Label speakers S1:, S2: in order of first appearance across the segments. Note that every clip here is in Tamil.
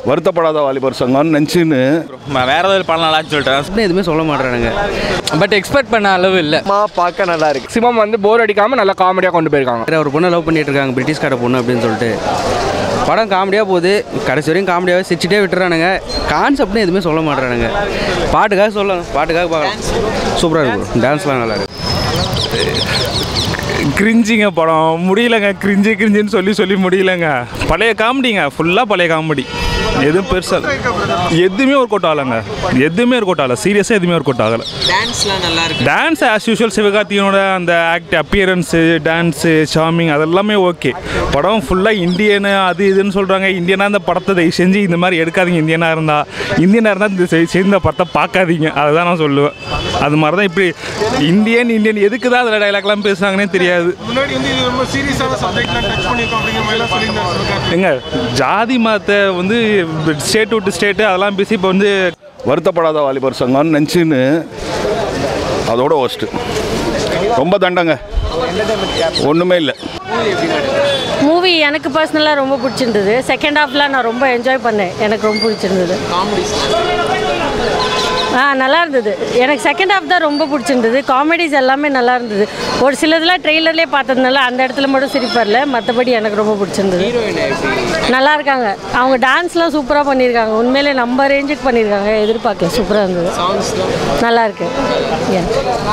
S1: வருத்தப்படாத வாலிபர் சங்கம்னு நினச்சின்னு
S2: வேற ஏதாவது படம் நல்லான்னு சொல்லிட்டேன்
S3: அப்படின்னு எதுவுமே சொல்ல மாட்டேறானுங்க பட் எக்ஸ்பெக்ட் பண்ண அளவு இல்லை
S4: மா பார்க்க நல்லா இருக்கு மேக்ஸிமம் வந்து போர் அடிக்காம நல்லா காமெடியாக கொண்டு போயிருக்காங்க
S3: வேற ஒரு பொண்ணை லவ் பண்ணிட்டு இருக்காங்க பிரிட்டிஷ்கார பொண்ணு அப்படின்னு சொல்லிட்டு படம் காமெடியாக போகுது கடைசி வரையும் காமெடியாகவே சிரிச்சிட்டே விட்டுறானுங்க கான்செப்ட்னு எதுவுமே சொல்ல மாட்டேறானுங்க பாட்டுக்காக சொல்லணும் பாட்டுக்காக பார்க்கலாம் சூப்பராக இருக்கும் டான்ஸ்லாம் நல்லா இருக்கு
S2: கிரிஞ்சிங்க படம் முடியலங்க கிரிஞ்சு கிரிஞ்சுன்னு சொல்லி சொல்லி முடியலங்க பழைய காமெடிங்க ஃபுல்லாக பழைய காமெடி எதுவும் பெருசாக எதுவுமே ஒர்க் அவுட் ஆகலைங்க எதுவுமே ஒர்க் அவுட் ஆகலை சீரியஸாக எதுவுமே ஒர்க் அவுட் ஆகலை
S5: டான்ஸ்லாம் நல்லா இருக்கு
S2: டான்ஸ் ஆஸ் யூஷுவல் சிவகார்த்திகனோட அந்த ஆக்ட் அப்பியரன்ஸு டான்ஸு ஷாமிங் அதெல்லாமே ஓகே படம் ஃபுல்லாக இந்தியனு அது இதுன்னு சொல்கிறாங்க இந்தியனாக இந்த படத்தை தயவு செஞ்சு இந்த மாதிரி எடுக்காதீங்க இந்தியனாக இருந்தால் இந்தியனாக இருந்தால் இந்த செய்- சேர்ந்த படத்தை பார்க்காதீங்க அதுதான் நான் சொல்லுவேன் அது மாதிரி தான் இப்படி இந்தியன் இந்தியன் எதுக்கு தான் அதில் டைலாக்லாம் பேசுகிறாங்கன்னே தெரியாது
S6: முன்னாடி வந்து இது ரொம்ப சீரியஸான சப்ஜெக்ட்லாம் டச் பண்ணியிருக்கோம் அப்படிங்கிற மாதிரிலாம் சொல்லியிருந்தாங்க
S2: எங்க ஜாதி மதத்தை வந்து ஸ்டேட் விட்டு ஸ்டேட்டு அதெல்லாம் பேசி இப்போ வந்து
S1: வருத்தப்படாத வாலிபர் சங்கம்னு நினச்சின்னு அதோட ஒஸ்ட்டு ரொம்ப தண்டங்க ஒன்றுமே இல்லை
S7: மூவி எனக்கு பர்சனலாக ரொம்ப பிடிச்சிருந்தது செகண்ட் ஹாஃப்லாம் நான் ரொம்ப என்ஜாய் பண்ணேன் எனக்கு ரொம்ப பிடிச்சிருந்தது
S5: காமெடிஸ்
S7: ஆ நல்லா இருந்தது எனக்கு செகண்ட் ஹாஃப் தான் ரொம்ப பிடிச்சிருந்தது காமெடிஸ் எல்லாமே நல்லா இருந்தது ஒரு சிலதெல்லாம் ட்ரெய்லர்லேயே பார்த்ததுனால அந்த இடத்துல மட்டும் சிரிப்பார்ல மற்றபடி எனக்கு ரொம்ப பிடிச்சிருந்தது
S5: ஹீரோயின் எப்படி
S7: நல்லா இருக்காங்க அவங்க டான்ஸ்லாம் சூப்பராக பண்ணியிருக்காங்க உண்மையிலே நம்ம ரேஞ்சுக்கு பண்ணியிருக்காங்க எதிர்பார்க்கல சூப்பராக இருந்தது
S5: சாங்ஸ்லாம்
S7: நல்லா இருக்கு Yeah.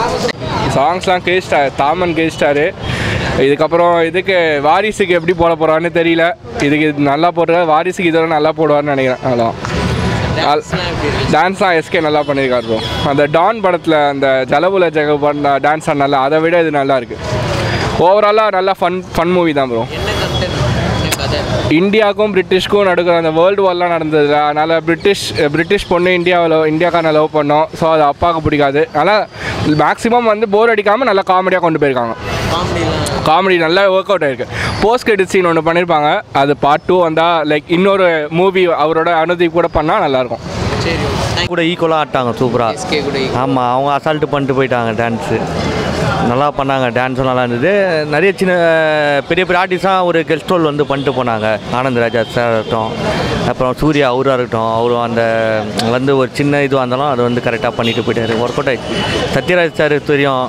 S4: சாங்ஸ்லாம் கேஸ்டார் தாமன் கேஸ்டாரு இதுக்கப்புறம் இதுக்கு வாரிசுக்கு எப்படி போட போகிறான்னு தெரியல இதுக்கு இது நல்லா போடுற வாரிசுக்கு இதோட நல்லா போடுவார்னு நினைக்கிறேன் அதான்
S5: டான்ஸ்லாம் எப்படி இருக்கு
S4: டான்ஸ்லாம் எஸ்கே நல்லா பண்ணியிருக்காரு bro. அந்த டான் படத்தில் அந்த ஜலபுல ஜெக பண்ண டான்ஸ் நல்லா அதை விட இது நல்லா இருக்கு ஓவராலாக நல்லா ஃபன் ஃபன் மூவி தான் ப்ரோ
S5: என்ன கண்டென்ட் என்ன கதை
S4: இந்தியாவுக்கும் பிரிட்டிஷ்க்கும் நடுக்கிற அந்த வேர்ல்டு வார்லாம் நடந்தது அதனால் பிரிட்டிஷ் பிரிட்டிஷ் பொண்ணு இந்தியாவில் இந்தியாக்கான லவ் பண்ணோம் ஸோ அது அப்பாவுக்கு பிடிக்காது அதனால் மேக்ஸிமம் வந்து போர் அடிக்காமல் நல்லா காமெடியாக கொண்டு போயிருக்காங்க
S5: காமெடிலாம்
S4: காமெடி நல்லா ஒர்க் அவுட் ஆயிருக்கு போஸ்ட் கிரெடிட் சீன் ஒன்று பண்ணியிருப்பாங்க அது பார்ட் டூ வந்தால் லைக் இன்னொரு மூவி அவரோட அனுதி கூட பண்ணால் நல்லாயிருக்கும்
S5: சரி
S8: கூட ஈக்குவலாக ஆட்டாங்க சூப்பராக
S5: எஸ்கே கூட
S8: ஆமாம் அவங்க அசால்ட்டு பண்ணிட்டு போயிட்டாங்க டான்ஸு நல்லா பண்ணாங்க டான்ஸும் நல்லா இருந்தது நிறைய சின்ன பெரிய பெரிய ஆர்டிஸ்டாக ஒரு கெஸ்ட் ரோல் வந்து பண்ணிட்டு போனாங்க ஆனந்த் ராஜா சார் இருக்கட்டும் அப்புறம் சூர்யா அவராக இருக்கட்டும் அவரும் அந்த வந்து ஒரு சின்ன இதுவாக இருந்தாலும் அதை வந்து கரெக்டாக பண்ணிட்டு போயிட்டாரு ஒர்க் அவுட் ஆயிடுச்சு சத்யராஜ் சார் தெரியும்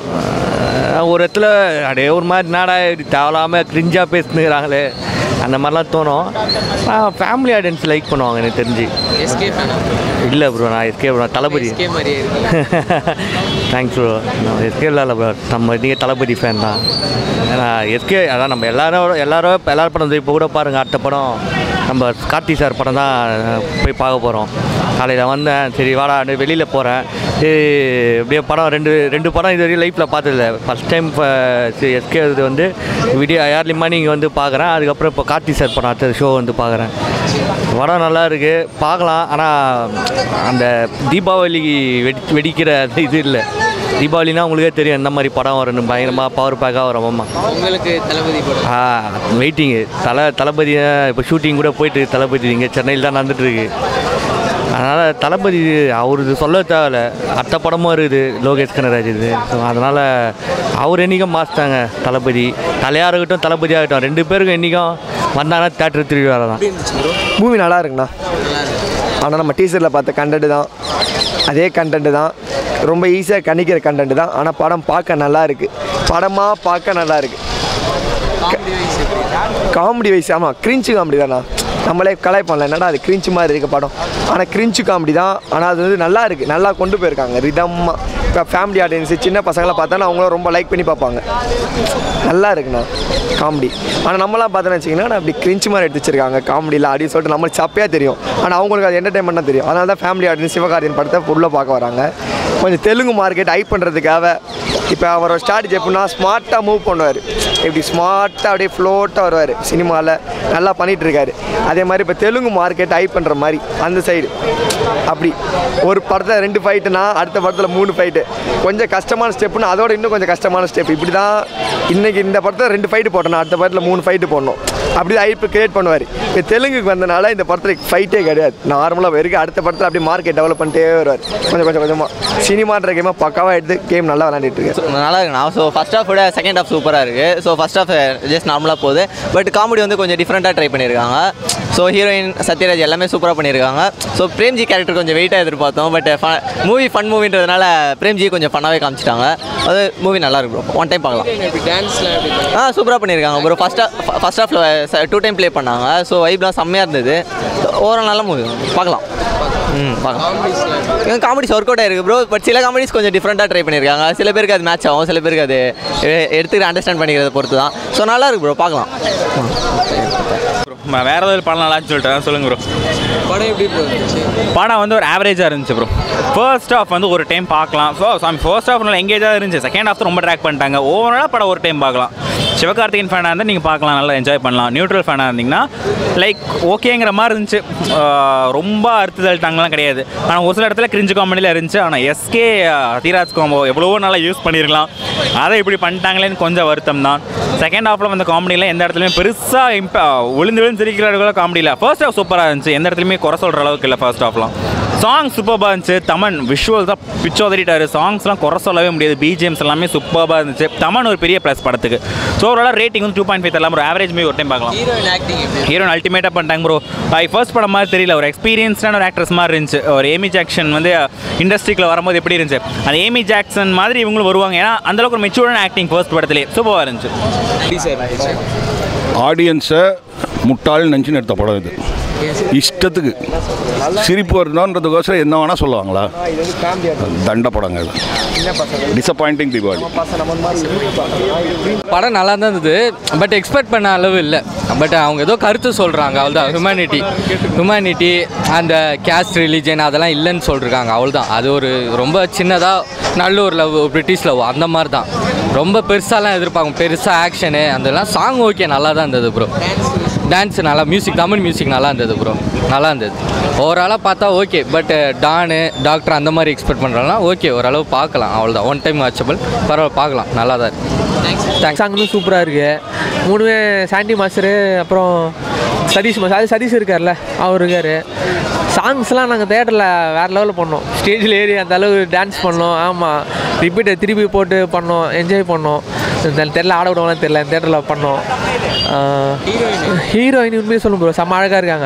S8: அஹ் ஒரு இடத்துல அப்படியே ஒரு மாதிரி நாடா இப்படி தேவையில்லாமல் கிரிஞ்சாக பேசுனுறாங்களே அந்த மாதிரிலாம் தோணும் ஃபேமிலி ஆடியன்ஸ் லைக் பண்ணுவாங்க எனக்கு தெரிஞ்சு
S5: எஸ்கே ஃபேனா
S8: இல்லை ப்ரோ நான் எஸ்கே ப்ரோ தளபதி
S5: எஸ்கே மாதிரியே இருக்கு
S8: தேங்க்ஸ் ப்ரோ நான் எஸ்கே இல்லை ப்ரோ நம்ம நீங்கள் தளபதி ஃபேன் தான் ஏன்னா எஸ்கே அதான் நம்ம எல்லாரும் எல்லாரும் இப்போ எல்லாரும் படம் இப்போ கூட பாருங்கள் அடுத்த படம் நம்ம கார்த்தி சார் படம் தான் போய் பார்க்க போகிறோம் காலையில் வந்தேன் சரி வாடா வெளியில் போகிறேன் சரி அப்படியே படம் ரெண்டு ரெண்டு படம் இது வரையும் லைஃப்பில் பார்த்ததில்ல ஃபஸ்ட் டைம் இப்போ எஸ்கே இது வந்து விடிய ஏர்லி மார்னிங் வந்து பார்க்குறேன் அதுக்கப்புறம் இப்போ கார்த்தி சார் படம் அடுத்த ஷோ வந்து பார்க்குறேன் படம் நல்லா இருக்குது பார்க்கலாம் ஆனால் அந்த தீபாவளி வெடி வெடிக்கிற அந்த இது இல்லை தீபாவளினா உங்களுக்கே தெரியும் எந்த மாதிரி படம் வரும்னு பயங்கரமாக பவர் பேக்காக வரும் ஆமா
S5: உங்களுக்கு தளபதி படம்
S8: ஆ வெயிட்டிங்கு தலை தளபதி இப்போ ஷூட்டிங் கூட போயிட்டு தளபதி இங்கே சென்னையில் தான் நடந்துட்டுருக்கு அதனால் தளபதி அவர் இது சொல்ல தேவையில்ல அடுத்த படமும் இருக்குது லோகேஷ் கனராஜ் இது ஸோ அதனால் அவர் என்றைக்கும் மாஸ்தாங்க தளபதி தலையாக இருக்கட்டும் தளபதியாகட்டும் ரெண்டு பேருக்கும் என்றைக்கும் வந்தாங்கன்னா தேட்டர் திரும்பி வரதான்
S4: மூவி நல்லா இருக்குண்ணா ஆனால் நம்ம டீசரில் பார்த்த கண்டென்ட் தான் அதே கண்டென்ட் தான் ரொம்ப ஈஸியாக கணிக்கிற கண்டென்ட் தான் ஆனால் படம் பார்க்க நல்லா இருக்குது படமாக பார்க்க நல்லா இருக்குது
S5: காமெடி வைஸ் எப்படி
S4: காமெடி வைஸ் ஆமாம் கிரிஞ்சு காமெடி தானா நம்மளே கலாய்ப்போம்ல என்னடா அது கிரிஞ்சு மாதிரி இருக்க படம் ஆனால் கிரிஞ்சு காமெடி தான் ஆனால் அது வந்து நல்லா இருக்குது நல்லா கொண்டு போயிருக்காங்க ரிதமாக இப்போ ஃபேமிலி ஆடியன்ஸு சின்ன பசங்களாம் பார்த்தா அவங்களும் ரொம்ப லைக் பண்ணி பார்ப்பாங்க நல்லா இருக்குண்ணா காமெடி ஆனால் நம்மளாம் பார்த்தோன்னு வச்சிங்கன்னா அப்படி கிரிஞ்சு மாதிரி எடுத்து வச்சிருக்காங்க காமெடியில் அப்படின்னு சொல்லிட்டு நம்மளுக்கு சப்பையாக தெரியும் ஆனால் அவங்களுக்கு அது என்டர்டைன்மெண்ட் தான் தெரியும் அதனால தான் ஃபேமிலி ஆடியன்ஸ் சிவகார்த்தியன் படத்தை ஃபுல்லாக பார்க்க வராங்க கொஞ்சம் தெலுங்கு மார்க்கெட் ஹைப் பண்ணுறதுக்காக இப்போ அவரோட ஸ்ட்ராட்டஜி எப்படின்னா ஸ்மார்ட்டாக மூவ் பண்ணுவார் இப்படி ஸ்மார்ட்டாக அப்படியே ஃப்ளோட்டாக வருவார் சினிமாவில் நல்லா பண்ணிட்டு இருக்காரு அதே மாதிரி இப்போ தெலுங்கு மார்க்கெட் ஹைப் பண்ணுற மாதிரி அந்த சைடு அப்படி ஒரு படத்தில் ரெண்டு ஃபைட்டுனா அடுத்த படத்தில் மூணு ஃபைட்டு கொஞ்சம் கஷ்டமான ஸ்டெப்புனா அதோட இன்னும் கொஞ்சம் கஷ்டமான ஸ்டெப் இப்படி தான் இன்றைக்கி இந்த படத்தில் ரெண்டு ஃபைட்டு போட்டோம்னா அடுத்த படத்தில் மூணு ஃபைட்டு போடணும் அப்படி ஹைப்பு கிரியேட் பண்ணுவார் இப்போ தெலுங்குக்கு வந்தனால இந்த படத்தில் ஃபைட்டே கிடையாது நார்மலாக வரைக்கும் அடுத்த படத்தில் அப்படியே மார்க்கெட் டெவலப் பண்ணிட்டே வருவார் கொஞ்சம் கொஞ்சம் கொஞ்சமாக சினிமான்ற கேமாக பக்காவாக எடுத்து கேம் நல்லா விளையாண்டுட்டு இருக்கு
S9: நல்லா இருக்குண்ணா ஸோ ஃபஸ்ட் ஹாஃப் விட செகண்ட் ஹாஃப் சூப்பராக இருக்குது ஸோ ஃபஸ்ட் ஹாஃப் ஜஸ்ட் நார்மலாக போகுது பட் காமெடி வந்து கொஞ்சம் டிஃப்ரெண்ட்டாக ட்ரை பண்ணியிருக்காங்க ஸோ ஹீரோயின் சத்யராஜ் எல்லாமே சூப்பராக பண்ணியிருக்காங்க ஸோ பிரேம்ஜி கேரக்டர் கொஞ்சம் வெயிட்டாக எதிர்பார்த்தோம் பட் மூவி ஃபன் மூவின்றதுனால பிரேம்ஜி கொஞ்சம் ஃபன்னாகவே காமிச்சிட்டாங்க அது மூவி நல்லா இருக்கு ப்ரோ ஒன் டைம் பார்க்கலாம்
S5: எப்படி டான்ஸ்லாம் எப்படி
S9: ஆ சூப்பராக பண்ணியிருக்காங்க ப்ரோ ஃபஸ்ட் ஃபஸ்ட் ஹாஃபில் டூ டைம் ப்ளே பண்ணாங்க ஸோ வைப்லாம் செம்மையாக இருந்தது ஓவரால் நல்ல மூவி பார்க்கலாம் ம் பார்க்கலாம் காமெடிஸ் ஒர்க் அவுட் ஆயிருக்கு ப்ரோ பட் சில காமெடிஸ் கொஞ்சம் டிஃப்ரெண்ட்டாக ட்ரை பண்ணியிருக்காங்க சில பேருக்கு அது மேட்ச் ஆகும் சில பேருக்கு அது எ- எடுத்துக்கிட்டு அண்டர்ஸ்டாண்ட் பண்ணிக்கிறத பொறுத்து தான் ஸோ நல்லா இருக்கு ப்ரோ பார்க்கலாம்
S2: வேற ஏதாவது படம் நல்லான்னு சொல்லிட்டு சொல்லுங்க ப்ரோ
S5: படம் எப்படி போச்சு
S2: படம் வந்து ஒரு ஆவரேஜாக இருந்துச்சு ப்ரோ ஃபர்ஸ்ட் ஹாஃப் வந்து ஒரு டைம் பார்க்கலாம் ஸோ சாமி ஃபர்ஸ்ட் ஹாஃப் நல்லா எங்கேஜாக இருந்துச்சு செகண்ட் ஹாஃப் ரொம்ப ட்ராக் பண்ணிட்டாங்க ஓவராலாக படம் ஒரு டைம் பார்க்கலாம் சிவகார்த்திகேயன் ஃபேனாக இருந்தால் நீங்கள் பார்க்கலாம் நல்லா என்ஜாய் பண்ணலாம் நியூட்ரல் ஃபேனாக இருந்தீங்கன்னா லைக் ஓகேங்கிற மாதிரி இருந்துச்சு ஆஹ் ரொம்ப அறுத்து தள்ளிட்டாங்கலாம் கிடையாது ஆனால் ஒரு சில இடத்துல கிரிஞ்சு காமெடியில் இருந்துச்சு ஆனால் எஸ்கே தீராஜ் காம்போ எவ்வளவோ நல்லா யூஸ் பண்ணியிருக்கலாம் அதை இப்படி பண்ணிட்டாங்களேன்னு கொஞ்சம் வருத்தம் தான் செகண்ட் ஹாஃபில் வந்த காமெடியில் எந்த இடத்துலையுமே பெருசாக இம்ப விழுந்து விழுந்து சிரிக்கிற காமெடி இல்லை ஃபர்ஸ்ட் ஹாஃப் சூப்பராக இருந்துச்சு எந்த இடத்துலையுமே குறை சொல்கிற அளவுக்கு இல்லை ஃபர்ஸ்ட் ஹாஃப்லாம் சாங் சூப்பராக இருந்துச்சு தமன் விஷுவல் தான் பிச்சோதறிட்டாரு சாங்ஸ்லாம் குறை சொல்லவே முடியாது பிஜிஎம்ஸ் எல்லாமே சூப்பராக இருந்துச்சு தமன் ஒரு பெரிய ப்ளஸ் படத்துக்கு ஸோ ஓவரால் ரேட்டிங் வந்து டூ பாயிண்ட் ஃபைவ் தரலாம் ஒரு ஆவரேஜ் மூவி ஒரு டைம் பார்க்கலாம்
S5: ஹீரோயின் ஆக்டிங் எப்படி
S2: ஹீரோன் அல்டிமேட்டாக பண்ணிட்டாங்க ப்ரோ ஃபர்ஸ்ட் படம் மாதிரி தெரியல ஒரு எக்ஸ்பீரியன்ஸ்டான ஒரு ஆக்ட்ரஸ் மாதிரி இருந்துச்சு ஒரு ஏமி ஜாக்சன் வந்து இண்டஸ்ட்ரிக்குள்ள வரும்போது எப்படி இருந்துச்சு அந்த ஏமி ஜாக்சன் மாதிரி இவங்களும் வருவாங்க ஏன்னா அந்தளவுக்கு ஒரு மெச்சூர்டான ஆக்டிங் ஃபர்ஸ்ட் படத்திலே சூப்பராக இருந்துச்சு
S5: எப்படி சார்
S1: ஆடியன்ஸை முட்டாள் நினச்சின்னு எடுத்த படம் இது இஷ்டத்துக்கு சிரிப்பு வருதோன்றதுக்கோசரம் என்ன வேணால் சொல்லுவாங்களா
S4: இது வந்து ஃபேமிலியாக
S1: தண்ட படங்க இது
S4: சின்ன பசங்க
S1: டிசப்பாயிண்டிங் தீபாவளி
S4: பசங்க நம்ம மாதிரி movie பார்க்கறோம்.
S3: படம் நல்லா தான் இருந்தது பட் எக்ஸ்பெக்ட் பண்ண அளவு இல்லை பட் அவங்க ஏதோ கருத்து சொல்கிறாங்க அவ்வளோதான் ஹியூமனிட்டி ஹியூமனிட்டி அந்த கேஸ்ட் ரிலீஜன் அதெல்லாம் இல்லைன்னு சொல்லிருக்காங்க அவ்வளோதான் அது ஒரு ரொம்ப சின்னதாக நல்ல ஒரு லவ் பிரிட்டிஷ் லவ் அந்த மாதிரி தான் ரொம்ப பெருசாலாம் எதிர்பார்க்கும் பெருசாக ஆக்ஷனு அதெல்லாம் சாங் ஓகே நல்லா தான் இருந்தது ப்ரோ டான்ஸ் நல்லா மியூசிக் தமிழ் மியூசிக் நல்லா இருந்தது ப்ரோ நல்லா இருந்தது ஓவராலாக பார்த்தா ஓகே பட் டானு டாக்டர் அந்த மாதிரி எக்ஸ்பெக்ட் பண்ணுறாங்கன்னா ஓகே ஓரளவு பார்க்கலாம் அவ்வளோதான் ஒன் டைம் வாட்சபிள் பரவாயில்ல பார்க்கலாம் நல்லா தான் இருக்கு
S10: தேங்க்ஸ் சாங் வந்து சூப்பராக இருக்குது மூணுமே சாண்டி மாஸ்டரு அப்புறம் சதீஷ் மாஸ்டர் அது சதீஷ் இருக்கார்ல அவர் இருக்கார் சாங்ஸ்லாம் நாங்கள் தேட்டரில் வேறு லெவலில் பண்ணோம் ஸ்டேஜில் ஏறி அந்த அளவு டான்ஸ் பண்ணோம் ஆமாம் ரிப்பீட்டை திருப்பி போட்டு பண்ணோம் என்ஜாய் பண்ணோம் தெரில ஆட விடுவாங்கன்னு தெரில தேட்டரில் பண்ணோம் ஹீரோயின் உண்மையை சொல்லும் ப்ரோ செம்ம அழகாக இருக்காங்க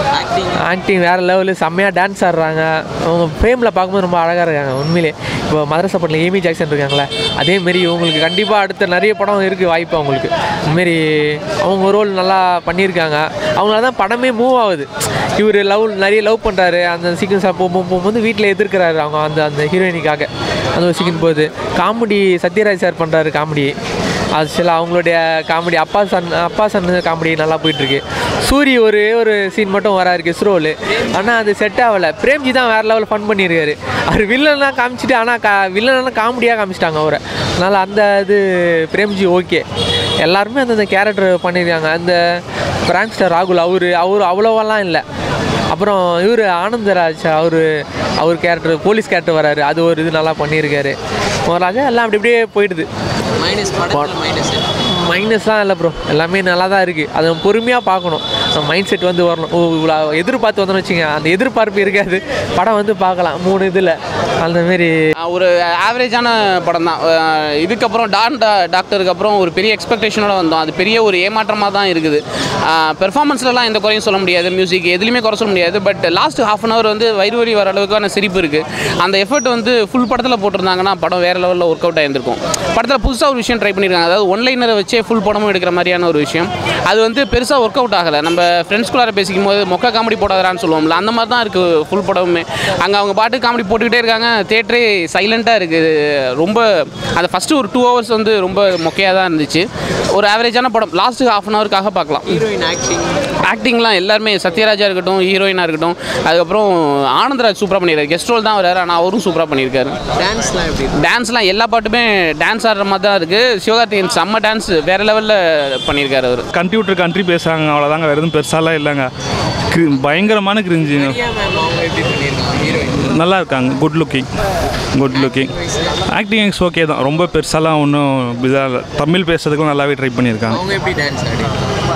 S10: ஆக்டிங் வேறு லெவலு செம்மையாக டான்ஸ் ஆடுறாங்க அவங்க ஃப்ரேமில் பார்க்கும்போது ரொம்ப அழகாக இருக்காங்க உண்மையிலே இப்போ மதரசா பட்டில் ஏமி ஜாக்சன் இருக்காங்களே அதேமாரி இவங்களுக்கு கண்டிப்பாக அடுத்த நிறைய படம் இருக்குது வாய்ப்பு அவங்களுக்கு இதுமாரி அவங்க ரோல் நல்லா பண்ணியிருக்காங்க அவங்களால தான் படமே மூவ் ஆகுது இவர் லவ் நிறைய லவ் பண்ணுறாரு அந்த சீக்கிரம் போகும்போது போகும்போது வீட்டில் எதிர்க்கிறாரு அவங்க அந்த அந்த ஹீரோயினிக்காக அந்த ஒரு சீக்கிரம் போகுது காமெடி சத்யராஜ் சார் பண்ணுறாரு காமெடி அது சில அவங்களுடைய காமெடி அப்பா சன் அப்பா சன் காமெடி நல்லா போயிட்டுருக்கு சூரி ஒரு ஒரு சீன் மட்டும் வராரு கெஸ் ரோல் ஆனால் அது செட் ஆகலை பிரேம்ஜி தான் வேறு லெவலில் ஃபன் பண்ணியிருக்காரு அவர் வில்லன்லாம் காமிச்சிட்டு ஆனால் கா வில்லன்லாம் காமெடியாக காமிச்சிட்டாங்க அவரை அதனால் அந்த இது பிரேம்ஜி ஓகே எல்லாருமே அந்தந்த கேரக்டர் பண்ணியிருக்காங்க அந்த பிராங்ஸ்டர் ராகுல் அவர் அவர் அவ்வளோவெல்லாம் இல்லை அப்புறம் இவர் ஆனந்தராஜ் அவர் அவர் கேரக்டர் போலீஸ் கேரக்டர் வராரு அது ஒரு இது நல்லா பண்ணியிருக்காரு முதலாக எல்லாம் அப்படி அப்படியே போயிடுது
S5: மைனஸ் படத்தில் மைனஸ்
S10: மைனஸ்லாம் இல்லை ப்ரோ எல்லாமே நல்லா தான் இருக்குது அதை பொறுமையாக பார்க்கணும் மைண்ட் செட் வந்து வரணும் ஓ இவ்வளோ எதிர்பார்த்து வந்தோம்னு வச்சுங்க அந்த எதிர்பார்ப்பு இருக்காது படம் வந்து பார்க்கலாம் மூணு இதில் அந்த மாரி
S11: ஒரு ஆவரேஜான படம் தான் அஹ் இதுக்கப்புறம் டான் டா டாக்டருக்கு அப்புறம் ஒரு பெரிய எக்ஸ்பெக்டேஷனோட வந்தோம் அது பெரிய ஒரு ஏமாற்றமாக தான் இருக்குது பெர்ஃபார்மன்ஸ்லலாம் எந்த குறையும் சொல்ல முடியாது மியூசிக் எதுலையுமே குறை சொல்ல முடியாது but last half an hour வந்து வயிறு வலி வர அளவுக்கான சிரிப்பு இருக்குது அந்த எஃபர்ட் வந்து ஃபுல் படத்தில் போட்டிருந்தாங்கன்னா படம் வேறு லெவலில் ஒர்க் அவுட் ஆயிருந்திருக்கும் படத்தில் புதுசாக ஒரு விஷயம் ட்ரை பண்ணியிருக்காங்க அதாவது ஒன்லைனரை வச்சே ஃபுல் படமும் எடுக்கிற மாதிரியான ஒரு விஷயம் அது வந்து பெருசாக ஒர்க் அவுட் ஆகலை நம்ம ஃப்ரெண்ட்ஸ்குள்ளார பேசிக்கும் போது மொக்க காமெடி போடாதான்னு சொல்லுவோம்ல அந்த மாதிரி தான் இருக்குது ஃபுல் படமுமே அங்கே அவங்க பாட்டு காமெடி போட்டுக்கிட்டே இருக்காங்க தேட்டரே சைலண்ட்டாக இருக்குது ரொம்ப அந்த ஃபஸ்ட்டு ஒரு டூ ஹவர்ஸ் வந்து ரொம்ப மொக்கையாக தான் இருந்துச்சு ஒரு ஆவரேஜான படம் லாஸ்ட்டு ஹாஃப் அன் ஹவருக்காக பார்க்கலாம்
S5: ஹீரோயின் ஆக்டிங்
S11: ஆக்டிங்லாம் எல்லாருமே சத்யராஜா இருக்கட்டும் ஹீரோயினாக இருக்கட்டும் அதுக்கப்புறம் ஆனந்தராஜ் சூப்பராக பண்ணியிருக்காரு கெஸ்ட் ரோல் தான் வராரு ஆனால் அவரும் சூப்பராக பண்ணியிருக்காரு
S5: டான்ஸ்லாம் எப்படி
S11: டான்ஸ்லாம் எல்லா பாட்டுமே டான்ஸ் ஆடுற மாதிரி தான் இருக்குது சிவகார்த்திகேயன் செம்ம டான்ஸ் வேறு லெவலில் பண்ணியிருக்காரு அவர்
S2: கம்ப்யூட்டர் கண்ட்ரி பேசுகிறாங்க அவ்வளோதாங்க வேறு எதுவும் பெருசாலாம் இல்லைங்க cri- பயங்கரமான கிரிஞ்சுங்க
S5: மேம் அவங்க எப்படி பண்ணியிருக்காங்க ஹீரோயின்
S2: நல்லா இருக்காங்க good looking good looking acting okay தான் ரொம்ப பெருசாலாம் ஒன்றும் இதாக இல்லை தமிழ் பேசுறதுக்கும் நல்லாவே ட்ரை பண்ணியிருக்காங்க
S5: அவங்க எப்படி டான்ஸ் ஆடி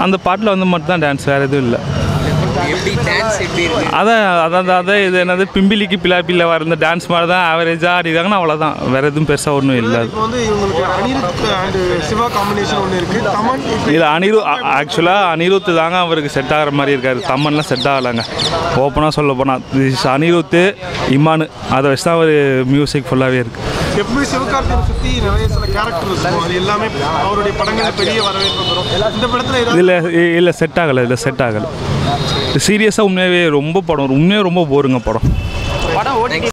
S2: அந்த பாட்டில் வந்து மட்டும் தான் டான்ஸ் வேறு எதுவும் இல்லை
S5: எப்படி டான்ஸ் எப்படி இருக்கு
S2: அதான் அதான் அதான் இது என்னது பிம்பிலிக்கு பிலாப்பியில் வர இந்த டான்ஸ் மாதிரி தான் ஆவரேஜாக ஆடிதாங்கன்னா அவ்வளோதான் வேறு எதுவும் பெருசாக ஒன்றும் இல்லை
S6: இப்போ வந்து இவங்களுக்கு அனிருத் அண்ட் சிவா காம்பினேஷன் ஒன்று இருக்கு தமன்
S2: இல்லை அனிரு ஆக்சுவலாக அனிருத் தாங்க அவருக்கு செட் ஆகிற மாதிரி இருக்காரு தம்மன்லாம் செட் ஆகலைங்க ஓப்பனாக சொல்ல போனால் அனிருத் இமானு அதை வச்சு தான் ஒரு மியூசிக் ஃபுல்லாகவே இருக்குது
S6: எப்பவுமே சிவகார்த்தியனை சுற்றி நிறைய சில கேரக்டர் இருக்கும் அது எல்லாமே அவருடைய படங்கள் பெரிய வரவேற்பு பெறும் இந்த படத்தில் ஏதாவது
S2: இதில் இல்லை செட் ஆகலை இதில் செட் ஆகலை சீரியஸாக உண்மையாகவே ரொம்ப படம் உண்மையாக ரொம்ப போருங்க படம்
S5: படம் ஓடி